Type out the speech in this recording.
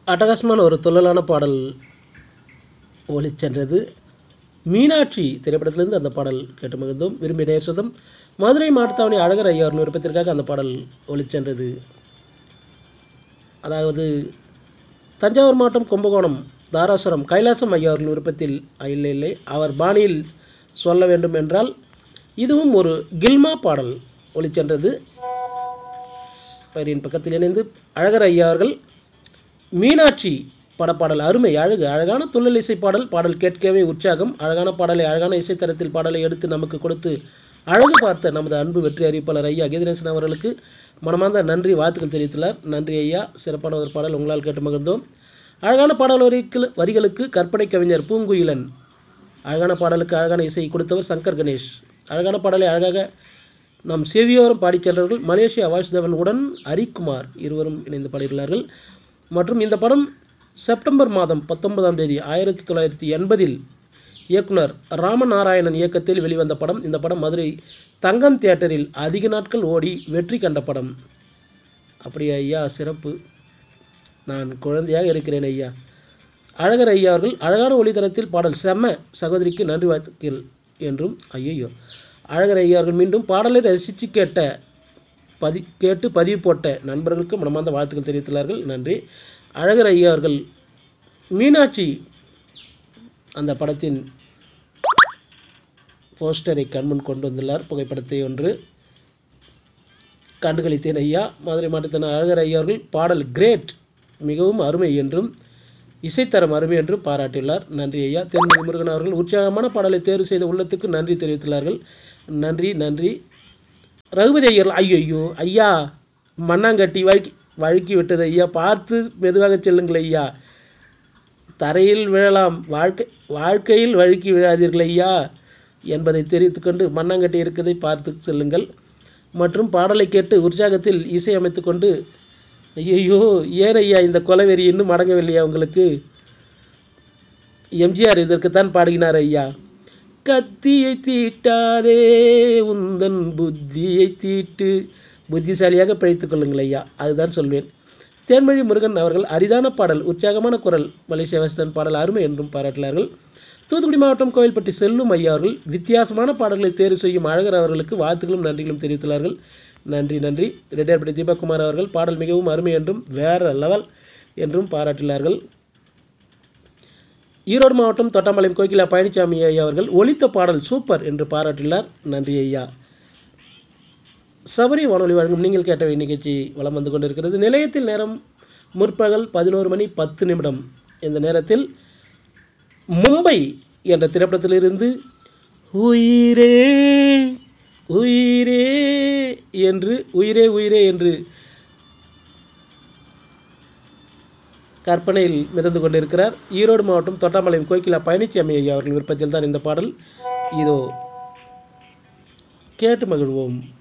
அட்டகாசமான ஒரு துள்ளலான பாடல் ஒளிச்சென்றது மீனாட்சி திரைப்படத்திலிருந்து அந்த பாடல் கேட்டு மகிழ்ந்தோம் விரும்பிய நேர்சதம் மதுரை மாட்டுத்தாவணி அழகர் ஐயார் விருப்பத்திற்காக அந்த பாடல் ஒளிச்சென்றது அதாவது தஞ்சாவூர் மாவட்டம் கும்பகோணம் தாராசுரம் கைலாசம் ஐயா அவர்கள் விருப்பத்தில் இல்லை இல்லை அவர் பாணியில் சொல்ல வேண்டும் என்றால் இதுவும் ஒரு கில்மா பாடல் ஒளிச்சென்றது பயிரின் பக்கத்தில் இணைந்து அழகர் ஐயா அவர்கள் மீனாட்சி படப்பாடல் அருமை அழகு அழகான துள்ளல் இசை பாடல் பாடல் கேட்கவே உற்சாகம் அழகான பாடலை அழகான இசைத்தரத்தில் பாடலை எடுத்து நமக்கு கொடுத்து அழகு பார்த்த நமது அன்பு வெற்றி அறிவிப்பாளர் ஐயா கீதநேசன் அவர்களுக்கு மனமார்ந்த நன்றி வாழ்த்துக்கள் தெரிவித்துள்ளார் நன்றி ஐயா சிறப்பான ஒரு பாடல் உங்களால் கேட்டு மகிழ்ந்தோம் அழகான பாடல் வரிக்கு வரிகளுக்கு கற்பனை கவிஞர் பூங்குயிலன் அழகான பாடலுக்கு அழகான இசை கொடுத்தவர் சங்கர் கணேஷ் அழகான பாடலை அழகாக நாம் செவியோரம் பாடிச் சென்றவர்கள் மலேசியா வாசுதேவன் உடன் ஹரிக்குமார் இருவரும் இணைந்து பாடியுள்ளார்கள் மற்றும் இந்த படம் செப்டம்பர் மாதம் பத்தொன்பதாம் தேதி ஆயிரத்தி தொள்ளாயிரத்தி எண்பதில் இயக்குனர் ராமநாராயணன் இயக்கத்தில் வெளிவந்த படம் இந்த படம் மதுரை தங்கம் தியேட்டரில் அதிக நாட்கள் ஓடி வெற்றி கண்ட படம் அப்படியா ஐயா சிறப்பு நான் குழந்தையாக இருக்கிறேன் ஐயா அழகர் ஐயா அவர்கள் அழகான ஒளித்தரத்தில் பாடல் செம்ம சகோதரிக்கு நன்றி வாழ்த்துக்கள் என்றும் ஐயையோ அழகர் ஐயா அவர்கள் மீண்டும் பாடலை ரசித்து கேட்ட பதி கேட்டு பதிவு போட்ட நண்பர்களுக்கு மனமார்ந்த வாழ்த்துக்கள் தெரிவித்துள்ளார்கள் நன்றி அழகர் ஐயா அவர்கள் மீனாட்சி அந்த படத்தின் போஸ்டரை கண்முன் கொண்டு வந்துள்ளார் புகைப்படத்தை ஒன்று கண்டுகளித்தேன் ஐயா மதுரை மாவட்டத்தின் அழகர் ஐயா அவர்கள் பாடல் கிரேட் மிகவும் அருமை என்றும் இசைத்தரம் அருமை என்றும் பாராட்டியுள்ளார் நன்றி ஐயா தேன்மொழி முருகன் அவர்கள் உற்சாகமான பாடலை தேர்வு செய்த உள்ளத்துக்கு நன்றி தெரிவித்துள்ளார்கள் நன்றி நன்றி ரகுபதி ஐயர் ஐயோ ஐயா மண்ணாங்கட்டி வழுக்கி வழுக்கி விட்டது ஐயா பார்த்து மெதுவாக செல்லுங்கள் ஐயா தரையில் விழலாம் வாழ்க்கை வாழ்க்கையில் வழுக்கி விழாதீர்கள் ஐயா என்பதை தெரிவித்துக்கொண்டு மண்ணாங்கட்டி இருக்கதை பார்த்து செல்லுங்கள் மற்றும் பாடலை கேட்டு உற்சாகத்தில் இசை அமைத்து கொண்டு ஐயோ ஏன் ஐயா இந்த கொலவெறி இன்னும் அடங்கவில்லையா உங்களுக்கு எம்ஜிஆர் இதற்குத்தான் பாடுகினார் ஐயா கத்தியை தீட்டாதே உந்தன் புத்தியை தீட்டு புத்திசாலியாக பிழைத்துக் கொள்ளுங்கள் ஐயா அதுதான் சொல்வேன் தேன்மொழி முருகன் அவர்கள் அரிதான பாடல் உற்சாகமான குரல் மலேசிய வசதன் பாடல் அருமை என்றும் பாராட்டினார்கள் தூத்துக்குடி மாவட்டம் கோவில்பட்டி செல்லும் ஐயா அவர்கள் வித்தியாசமான பாடல்களை தேர்வு செய்யும் அழகர் அவர்களுக்கு வாழ்த்துக்களும் நன்றிகளும் தெரிவித்துள்ளார்கள் நன்றி நன்றி ரெட்டியார்பட்டி தீபக்குமார் அவர்கள் பாடல் மிகவும் அருமை என்றும் வேற லெவல் என்றும் பாராட்டினார்கள் ஈரோடு மாவட்டம் தொட்டாம்பாளையம் கோகிலா பழனிசாமி ஐயா அவர்கள் ஒலித்த பாடல் சூப்பர் என்று பாராட்டியுள்ளார் நன்றி ஐயா சபரி வானொலி வழங்கும் நீங்கள் கேட்ட நிகழ்ச்சி வலம் வந்து கொண்டிருக்கிறது நிலையத்தில் நேரம் முற்பகல் பதினோரு மணி பத்து நிமிடம் இந்த நேரத்தில் மும்பை என்ற திரைப்படத்திலிருந்து உயிரே உயிரே என்று உயிரே உயிரே என்று கற்பனையில் மிதந்து கொண்டிருக்கிறார் ஈரோடு மாவட்டம் தொட்டாம்பாளையம் கோகிலா பழனிசாமி ஐயா அவர்கள் விருப்பத்தில் தான் இந்த பாடல் இதோ கேட்டு மகிழ்வோம்